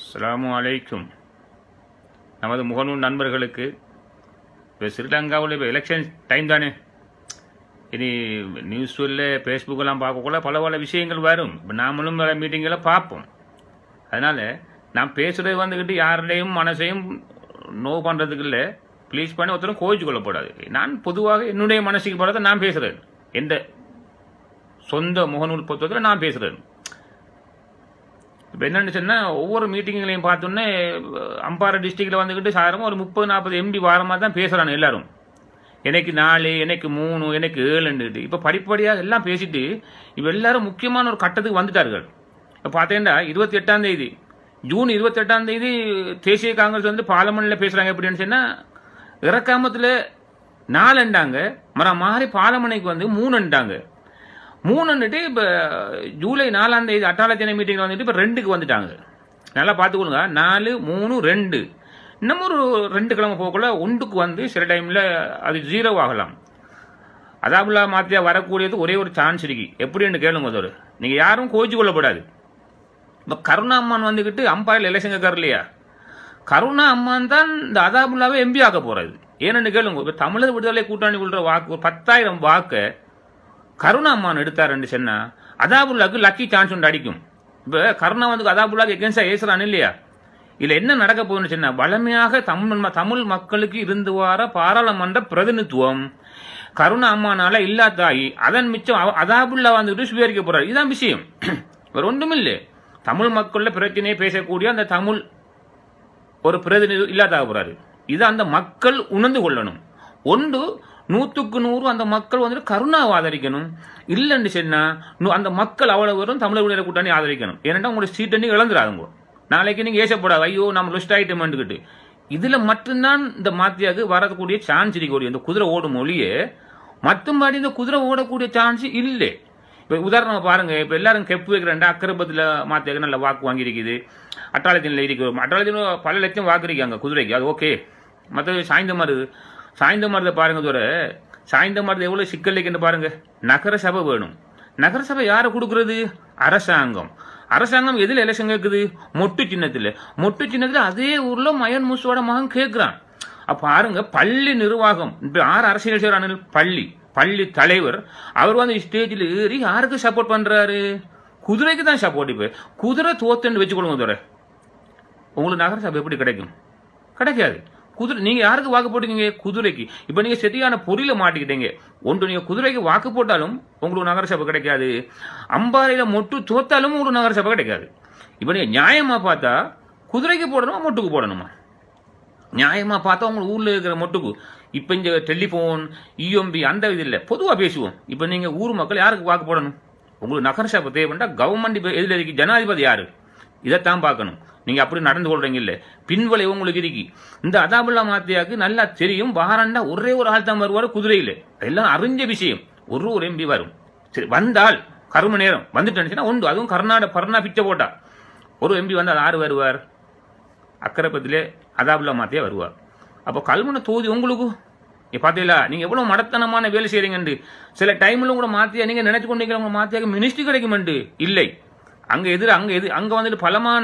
அஸ்ஸலாமு அலைக்கும் நமது முகநூல் நண்பர்களுக்கு இப்போ ஸ்ரீலங்காவில் இப்போ எலெக்ஷன் டைம் தானே இனி நியூஸில் ஃபேஸ்புக்கெல்லாம் பார்க்கக்குள்ள பல பல விஷயங்கள் வரும் இப்போ நாமளும் பல மீட்டிங்களை பார்ப்போம் அதனால் நான் பேசுகிறது வந்துக்கிட்டு யாருடையும் மனசையும் நோ பண்ணுறதுக்கு இல்லை ப்ளீஸ் பண்ணி ஒருத்தரும் கோவிச்சு கொள்ளக்கூடாது நான் பொதுவாக என்னுடைய மனசுக்கு போகிறத நான் பேசுகிறேன் எந்த சொந்த முகநூல் பொறுத்தவரை நான் பேசுகிறேன் இப்போ என்னென்னு சொன்னால் ஒவ்வொரு மீட்டிங்களையும் பார்த்தோன்னே அம்பாறை டிஸ்ட்ரிக்டில் வந்துக்கிட்டு சாதாரணமாக ஒரு முப்பது நாற்பது எம்பி வாரமாக தான் பேசுகிறாங்க எல்லாரும் எனக்கு நாலு எனக்கு மூணு எனக்கு ஏழுன்னுட்டு இப்போ படிப்படியாக எல்லாம் பேசிட்டு இப்போ எல்லாரும் முக்கியமான ஒரு கட்டத்துக்கு வந்துட்டார்கள் இப்போ பார்த்தீங்கன்னா இருபத்தி எட்டாம் தேதி ஜூன் இருபத்தி எட்டாம் தேதி தேசிய காங்கிரஸ் வந்து பார்லமெண்ட்டில் பேசுகிறாங்க எப்படின்னு சொன்னால் இறக்காமத்தில் நாலுண்டாங்க மரம் மாறி பார்லமெண்ட்டுக்கு வந்து மூணுண்டாங்க மூணுன்னுட்டு இப்போ ஜூலை நாலாம் தேதி அட்டாளத்தினை மீட்டிங்கில் வந்துட்டு இப்போ ரெண்டுக்கு வந்துட்டாங்க நல்லா பார்த்துக்கொள்ளுங்க நாலு மூணு ரெண்டு இன்னமும் ஒரு ரெண்டு கிழமை போகக்குள்ள ஒன்றுக்கு வந்து சில டைமில் அது ஜீரோ ஆகலாம் அதாபுல்லா மாத்தியா வரக்கூடியது ஒரே ஒரு சான்ஸ் இருக்கு எப்படின்னு கேளுங்க ஒரு நீங்கள் யாரும் கோச்சு கொள்ளப்படாது இப்போ கருணா அம்மான் வந்துக்கிட்டு அம்பாயில் எலெக்ஷன் கேட்கற இல்லையா கருணா அம்மான் தான் இந்த அதாபுல்லாவை எம்பி ஆக்க போகிறது ஏன்னு கேளுங்க இப்போ தமிழர் விடுதலை கூட்டணி கொள்கிற வாக்கு ஒரு பத்தாயிரம் வாக்கை கருணா அம்மான் எடுத்தாருன்னு சொன்னா அதாபுல்லாக்கு லக்கி சான்ஸ் உண்டு அடிக்கும் இப்போ கருணா வந்து அதாபுல்லாக்கு எகென்ஸ்டா ஏசுறான் இல்லையா இதுல என்ன நடக்க போகுதுன்னு சொன்னா வளமையாக தமிழ் ம- தமிழ் மக்களுக்கு இருந்து வர பாராளுமன்ற பிரதிநிதித்துவம் கருணா அம்மானால இல்லாதாயி அதன் மிச்சம் அவ- அதாபுல்லா வந்துட்டு சுவீகரிக்க போறாரு இதுதான் விஷயம் வேற ஒன்றுமில்லை தமிழ் மக்கள்ல பிரச்சனையை பேசக்கூடிய அந்த தமிழ் ஒரு பிரதிநிதி இல்லாதாக போறாரு இது அந்த மக்கள் உணர்ந்து கொள்ளணும் ஒன்று நூற்றுக்கு நூறு அந்த மக்கள் வந்துட்டு கருணாவை ஆதரிக்கணும் இல்லைன்னு சொன்னா நு- அந்த மக்கள் அவ்வளவு வரும் தமிழர் விடுதலை கூட்டணி ஆதரிக்கணும் ஏன்னா உங்களுடைய சீட்டை நீங்க இழந்துடாதுங்க நாளைக்கு நீங்க ஏசப்படாது ஐயோ நம்ம லிஸ்ட் ஆயிட்டோம்னுக்கிட்டு இதுல மட்டும்தான் இந்த மாத்தியாக்கு வரக்கூடிய சான்ஸ் இருக்கக்கூடிய இந்த குதிரை ஓடும் மொழியே மற்றும்படி இந்த குதிரை ஓடக்கூடிய சான்ஸ் இல்லை இப்போ உதாரணமா பாருங்க இப்போ எல்லாரும் கெப்பு வைக்கிறேன்டா அக்கரபத்தில் மாத்தியாக நல்ல வாக்கு வாங்கியிருக்குது அட்டாளத்தில் இருக்கிறோம் அட்டாளத்தில் பல லட்சம் வாக்கு இருக்காங்க குதிரைக்கு அது ஓகே மற்றது சாய்ந்த மருது சாய்ந்த மருதை பாருங்க தோற சாய்ந்த மருது எவ்வளோ சிக்கல் இருக்குன்னு பாருங்க நகர சபை வேணும் நகர சபை யாரை கொடுக்கறது அரசாங்கம் அரசாங்கம் எதில் எலெக்ஷன் கேட்குது மொட்டு சின்னத்தில் மொட்டு சின்னத்தில் அதே ஊர்ல மயன் மூசோட மகன் கேட்குறான் அப்ப பாருங்க பள்ளி நிர்வாகம் இப்ப யார் அரசியல் செய்யறாங்க பள்ளி பள்ளி தலைவர் அவர் வந்து ஸ்டேஜில் ஏறி யாருக்கு சப்போர்ட் பண்றாரு குதிரைக்கு தான் சப்போர்ட் இப்ப குதிரை தோத்துன்னு வச்சுக்கொள்ளுங்க தோற உங்களுக்கு நகரசபை எப்படி கிடைக்கும் கிடைக்காது குதிரை நீங்க யாருக்கு வாக்கு போட்டீங்க குதிரைக்கு இப்ப நீங்க சரியான பொறியில மாட்டிக்கிட்டீங்க ஒன்று நீங்க குதிரைக்கு வாக்கு போட்டாலும் உங்களுக்கு நகரசபை கிடைக்காது அம்பாறையில மொட்டு தோத்தாலும் உங்களுக்கு நகரசபை கிடைக்காது இப்ப நீங்க நியாயமா பார்த்தா குதிரைக்கு போடணுமா மொட்டுக்கு போடணுமா நியாயமா பார்த்தா உங்க ஊர்ல இருக்கிற மொட்டுக்கு இப்ப இந்த டெலிபோன் இஎம்பி அந்த இது இல்ல பொதுவா பேசுவோம் இப்ப நீங்க ஊர் மக்கள் யாருக்கு வாக்கு போடணும் உங்களுக்கு நகரசபை தேவைன்னா கவர்மெண்ட் இப்ப எதுல இருக்கு ஜனாதிபதி யாரு இதைத்தான் பார்க்கணும் நீங்க அப்படி நடந்து கொள்றீங்க இல்ல பின்வளை உங்களுக்கு இருக்கு இந்த அதாபுல்லா மாத்தியாக்கு நல்லா தெரியும் வாரண்டா ஒரே ஒரு ஆள் தான் வருவார் குதிரையில எல்லாம் அறிஞ்ச விஷயம் ஒரு ஒரு எம்பி வரும் சரி வந்தால் கரும நேரம் வந்துட்டேன்னு உண்டு அதுவும் கர்நாடக பர்ணா பிச்சை போட்டா ஒரு எம்பி வந்தால் யாரு வருவார் அக்கரைப்பத்திலே அதாபுல்லா மாத்தியா வருவார் அப்போ கல்முனை தொகுதி உங்களுக்கு நீ பார்த்தீங்களா நீங்க எவ்வளவு மடத்தனமான வேலை செய்றீங்கண்டு சில டைம்ல கூட மாத்தியா நீங்க நினைச்சு கொண்டீங்க உங்க மாத்தியாக மினிஸ்ட்ரி கிடைக்குமெண்டு இல்லை அங்க எதிர அங்க எது அங்க வந்துட்டு பலமான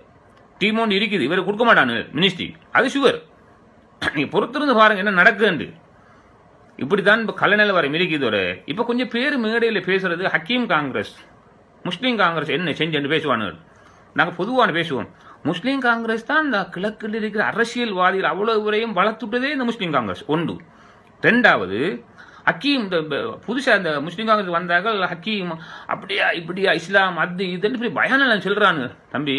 டீம் ஒன்று இருக்குது இவர் கொடுக்க மாட்டானு மினிஸ்ட்ரி அது சுவர் நீங்க பொறுத்திருந்து பாருங்க என்ன நடக்குதுண்டு இப்படித்தான் இப்ப கல நிலவரம் இருக்குது ஒரு இப்ப கொஞ்சம் பேர் மேடையில பேசுறது ஹக்கீம் காங்கிரஸ் முஸ்லீம் காங்கிரஸ் என்ன செஞ்சு பேசுவானுங்க நாங்க பொதுவான பேசுவோம் முஸ்லீம் காங்கிரஸ் தான் இந்த கிழக்கில் இருக்கிற அரசியல்வாதிகள் அவ்வளவு வரையும் வளர்த்துட்டதே இந்த முஸ்லீம் காங்கிரஸ் ஒன்று ரெண்டாவது ஹக்கீம் இந்த இந்த புதுசா இந்த முஸ்லீம் காங்கிரஸ் வந்தார்கள் ஹக்கீம் அப்படியா இப்படியா இஸ்லாம் அது இதுன்னு இப்படி பயானம் சொல்றானு தம்பி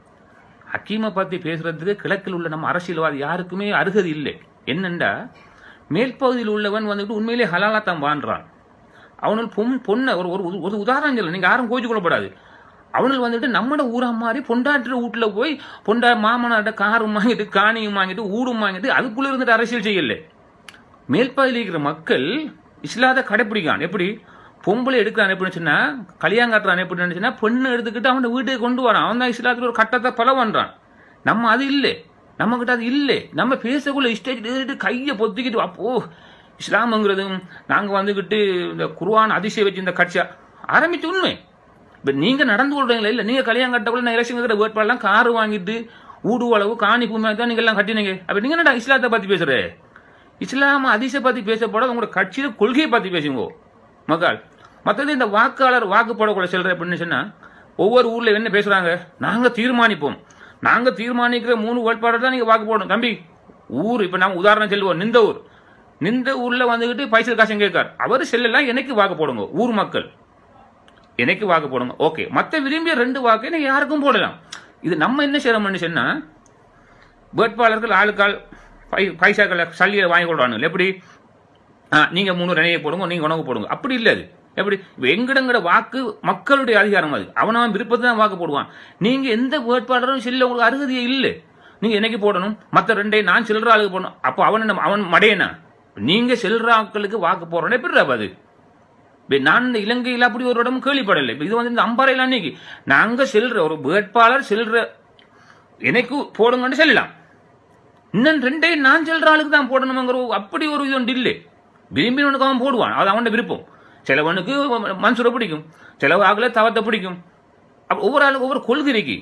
ஹக்கீமை பத்தி பேசுறதுக்கு கிழக்கில் உள்ள நம்ம அரசியல்வாதி யாருக்குமே அருகதி இல்லை என்னண்டா மேல்பகுதியில் உள்ளவன் வந்துட்டு உண்மையிலே ஹலாலா தான் வாழ்றான் அவனுக்கு பொன் பொண்ணை ஒரு ஒரு ஒரு உதாரணம் சொல்ல நீங்க யாரும் கோச்சு கொள்ளப்படாது அவனுக்கு வந்துட்டு நம்மட ஊரா மாதிரி பொண்டாட்டுற வீட்டுல போய் பொண்டா மாமனாட்ட காரும் வாங்கிட்டு காணியும் வாங்கிட்டு ஊடும் வாங்கிட்டு அதுக்குள்ள இருந்துட்டு அரசியல் செய்யல மேல்பகுதியில் இருக்கிற மக்கள் இஸ்லாத கடைப்பிடிக்கான் எப்படி பொம்பளை எடுக்கிறான் எப்படின்னு சொன்னா கல்யாணம் காட்டுறான் எப்படின்னு சொன்னா பெண்ணு எடுத்துக்கிட்டு அவன் வீட்டுக்கு கொண்டு வரான் அவன் தான் இஸ்லாத்துல ஒரு கட்டத்தை பல பண்றான் நம்ம அது இல்லை நம்ம கிட்ட அது இல்லை நம்ம பேசக்குள்ள ஸ்டேஜ் ஏறிட்டு கையை பொத்திக்கிட்டு அப்போ இஸ்லாமுங்கிறதும் நாங்க வந்துகிட்டு இந்த குர்ஆன் அதிசய வச்சு இந்த கட்சியா ஆரம்பிச்ச உண்மை இப்ப நீங்க நடந்து கொள்றீங்களா இல்ல நீங்க கல்யாணம் கட்டக்குள்ள நான் எலெக்ஷன் இருக்கிற வேட்பாளர்லாம் கார் வாங்கிட்டு ஊடு அளவு காணி பூமி தான் நீங்க எல்லாம் கட்டினீங்க அப்ப நீங்க என்னடா இஸ்லாத்தை பத்தி பேசுற இஸ்லாம அதிச பத்தி பேசப்பட உங்களோட கட்சியில கொள்கையை பத்தி பேசுங்க மக்கள் மற்றது இந்த வாக்காளர் வாக்கு போடக்கூட செல்ற அப்படின்னு சொன்னா ஒவ்வொரு ஊர்ல என்ன பேசுறாங்க நாங்க தீர்மானிப்போம் நாங்க தீர்மானிக்கிற மூணு வேட்பாளர் தான் நீங்க வாக்கு போடணும் தம்பி ஊர் இப்ப நாம உதாரணம் செல்வோம் நிந்த ஊர் நிந்த ஊர்ல வந்துகிட்டு பைசல் காசம் கேட்கார் அவர் செல்லலாம் எனக்கு வாக்கு போடுங்க ஊர் மக்கள் எனக்கு வாக்கு போடுங்க ஓகே மத்த விரும்பிய ரெண்டு வாக்கு நீங்க யாருக்கும் போடலாம் இது நம்ம என்ன செய்யறோம்னு சொன்னா வேட்பாளர்கள் ஆளுக்கால் பை- பைசாக்களை சல்லியை வாங்கி கொள்றானுங்க எப்படி ஆ, நீங்க மூணு ரெணையை போடுங்க நீங்க உணவு போடுங்க அப்படி இல்ல அது எப்படி இப்ப எங்கடங்கட வாக்கு மக்களுடைய அதிகாரம் அது அவனவன் விருப்பத்தை தான் வாக்கு போடுவான் நீங்க எந்த வேட்பாளரும் செல்ல உங்களுக்கு அருகதையே இல்லை நீங்க என்னைக்கு போடணும் மத்த ரெண்டே நான் செல்ற ஆளுக்கு போடணும் அப்போ அவன் என்ன- அவன் மடையனா நீங்க செல்ற ஆட்களுக்கு வாக்கு போடுறேன் எப்படி அது இப்ப நான் இந்த இலங்கையில் அப்படி ஒரு இடம் கேள்விப்படலை இப்ப இது வந்து இந்த அம்பாறையில் அன்னைக்கு நாங்க செல்ற ஒரு வேட்பாளர் செல்ற எனக்கு போடுங்கன்னு சொல்லலாம் இன்னும் ரெண்டே நான் செல்ற ஆளுக்கு தான் போடணுங்கிற ஒரு- அப்படி ஒரு இது ஒன்று இல்லை விரும்பினவனுக்கு அவன் போடுவான் அது அவன் விருப்பம் சிலவனுக்கு மன்சூரை பிடிக்கும் சில ஆளுல தவத்தை பிடிக்கும் அப்ப ஒவ்வொரு ஆளுக்கு ஒவ்வொரு கொள்கை இருக்கு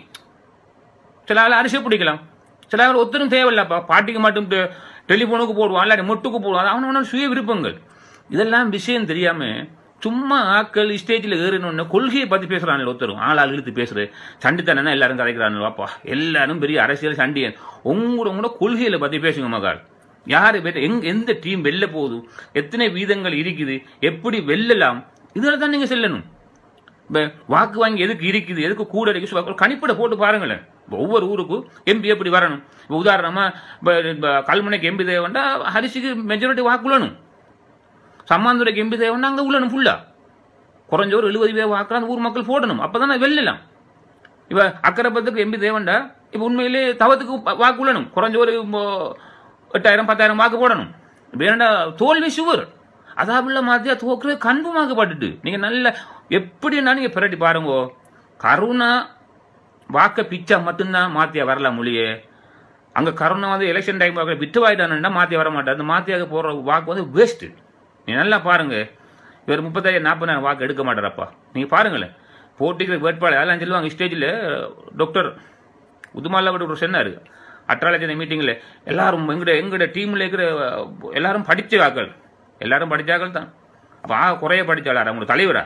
சில ஆள் அரிசியை பிடிக்கலாம் சில ஆள் ஒத்தரும் தேவையில்லப்பா பாட்டிக்கு மட்டும் டெ- டெலிபோனுக்கு போடுவான் இல்லாட்டி மொட்டுக்கு போடுவான் அது அவனவன சுய விருப்பங்கள் இதெல்லாம் விஷயம் தெரியாம சும்மா ஆக்கள் ஸ்டேஜில் ஏறினோன்னு கொள்கையை பத்தி பேசுறாங்க ஒருத்தரும் ஆளாள் இழுத்து பேசுறது சண்டித்தனா எல்லாரும் கதைக்கிறாங்க வாப்பா எல்லாரும் பெரிய அரசியல் சண்டியன் உங்களோட உங்களோட கொள்கையில பத்தி பேசுங்க மகால் யாரு வெல்ல- எங்க எந்த டீம் வெல்ல போகுது எத்தனை வீதங்கள் இருக்குது எப்படி வெல்லலாம் இதுல தான் நீங்க செல்லணும் இப்ப வாக்கு வாங்கி எதுக்கு இருக்குது எதுக்கு கூட இருக்கு சும்மா ஒரு கணிப்படை போட்டு பாருங்களேன் இப்ப ஒவ்வொரு ஊருக்கும் எம்பி எப்படி வரணும் இப்ப உதாரணமா இப்ப இப்ப கல்முனைக்கு எம்பி தேவன்டா ஹரிசிக்கு மெஜாரிட்டி வாக்கு உள்ளணும் சம்மாந்துரைக்கு எம்பி தேவன்டா அங்க உள்ளணும் ஃபுல்லா குறைஞ்ச ஒரு எழுபது பேர் வாக்கு அந்த ஊர் மக்கள் போடணும் அப்பதானே வெல்லலாம் இப்ப அக்கரைப்பத்துக்கு எம்பி தேவன்டா இப்ப உண்மையிலே தவத்துக்கு ப- வாக்கு உள்ளணும் குறைஞ்ச ஒரு இப்போ எட்டாயிரம் பத்தாயிரம் வாக்கு போடணும் வேண்டா தோல்வி சுவர் அதாபுள்ள மாதிரியா தோக்குறது கன்புமாக்கப்பட்டுட்டு நீங்க நல்ல எப்படின்னா நீங்க பிரட்டி பாருங்க கருணா வாக்க பிச்சா மட்டும்தான் மாத்தியா வரலாம் மொழியே அங்க கருணா வந்து எலெக்ஷன் டைம் பார்க்க விட்டு வாயிட்டானுன்னா மாத்தியா வர மாட்டார் அந்த மாத்தியாக போற வாக்கு வந்து வேஸ்ட் நீ நல்லா பாருங்க இவர் முப்பத்தாயிரம் நாற்பதாயிரம் வாக்கு எடுக்க மாட்டாரப்பா நீங்க பாருங்களேன் போட்டிக்கிற வேட்பாளர் அதெல்லாம் சொல்லுவாங்க ஸ்டேஜில் டாக்டர் உதுமாலா ஒரு சொன்னாரு அட்ராலஜி மீட்டிங்கில் எல்லாரும் எங்கட எங்கட டீம்ல இருக்கிற அஹ், எல்லாரும் படிச்ச ஆக்கள் எல்லாரும் படிச்ச ஆக்கள் தான் அப்போ ஆ குறைய படிச்சாளா உங்களுக்கு தலைவரா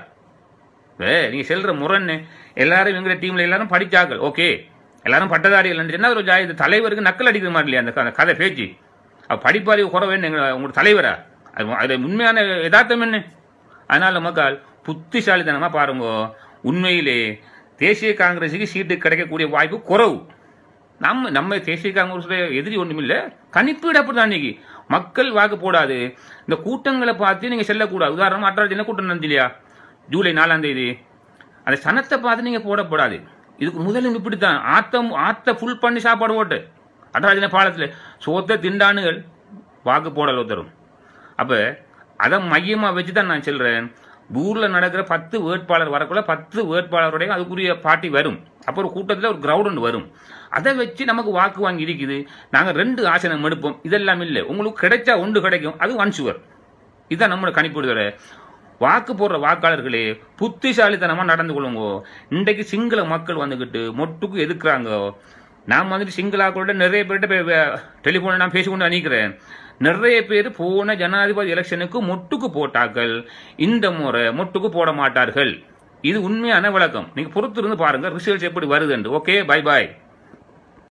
ஏ நீங்க செல்ற முரன்னு எல்லாரும் எங்க டீம்ல எல்லாரும் படிச்சாக்கள் ஓகே எல்லாரும் பட்டதாரிகள் என்ன ஒரு ஜாதி தலைவருக்கு நக்கல் அடிக்கிற மாதிரி இல்லையா அந்த க- அந்த கதை பேச்சு அப்ப படிப்பாரி குறவு என்ன எங்க- உங்களோட தலைவரா அது அது உண்மையான யதார்த்தம் என்ன அதனால மக்கள் புத்திசாலித்தனமா பாருங்க உண்மையிலே தேசிய காங்கிரஸுக்கு சீட்டு கிடைக்கக்கூடிய வாய்ப்பு குறைவு நம்ம நம்ம தேசிய காங்கிரஸ் எதிரி ஒண்ணுமில்ல கணிப்பீடு அப்படிதான் இன்னைக்கு மக்கள் வாக்கு போடாது இந்த கூட்டங்களை பார்த்து நீங்க செல்லக்கூடாது உதாரணமா அட்டாளி என்ன கூட்டம் நடந்து இல்லையா ஜூலை நாலாம் தேதி அந்த சனத்தை பார்த்து நீங்க போடக்கூடாது இதுக்கு முதலும் இப்படித்தான் ஆத்தம் ஆத்த ஃபுல் பண்ணி சாப்பாடு போட்டு அட்டாளி பாலத்துல சோத்த திண்டானுகள் வாக்கு போடல தரும் அப்ப அதை மையமா வச்சு தான் நான் சொல்றேன் ஊர்ல நடக்கிற பத்து வேட்பாளர் வரக்குள்ள பத்து வேட்பாளருடைய அதுக்குரிய பார்ட்டி வரும் அப்போ ஒரு கூட்டத்தில் ஒரு கிரவுண்ட் வரும் அதை வச்சு நமக்கு வாக்கு வாங்கி இருக்குது நாங்க ரெண்டு ஆசனம் எடுப்போம் இதெல்லாம் இல்லை உங்களுக்கு கிடைச்சா ஒன்று கிடைக்கும் அது ஒன் சுவர் இதுதான் நம்மளோட கணிப்பிடுதல வாக்கு போடுற வாக்காளர்களே புத்திசாலித்தனமா நடந்து கொள்ளுங்க இன்றைக்கு சிங்கள மக்கள் வந்துகிட்டு மொட்டுக்கு எதுக்குறாங்க நான் வந்துட்டு சிங்களாக்களோட நிறைய பேர்கிட்ட டெலிஃபோனில் நான் பேசிக்கொண்டு அணிக்கிறேன் நிறைய பேர் போன ஜனாதிபதி எலெக்ஷனுக்கு மொட்டுக்கு போட்டார்கள் இந்த முறை மொட்டுக்கு போட மாட்டார்கள் இது உண்மையான விளக்கம் நீங்க பொறுத்திருந்து பாருங்க ரிசல்ட்ஸ் எப்படி வருதுன்னு ஓகே பை பாய்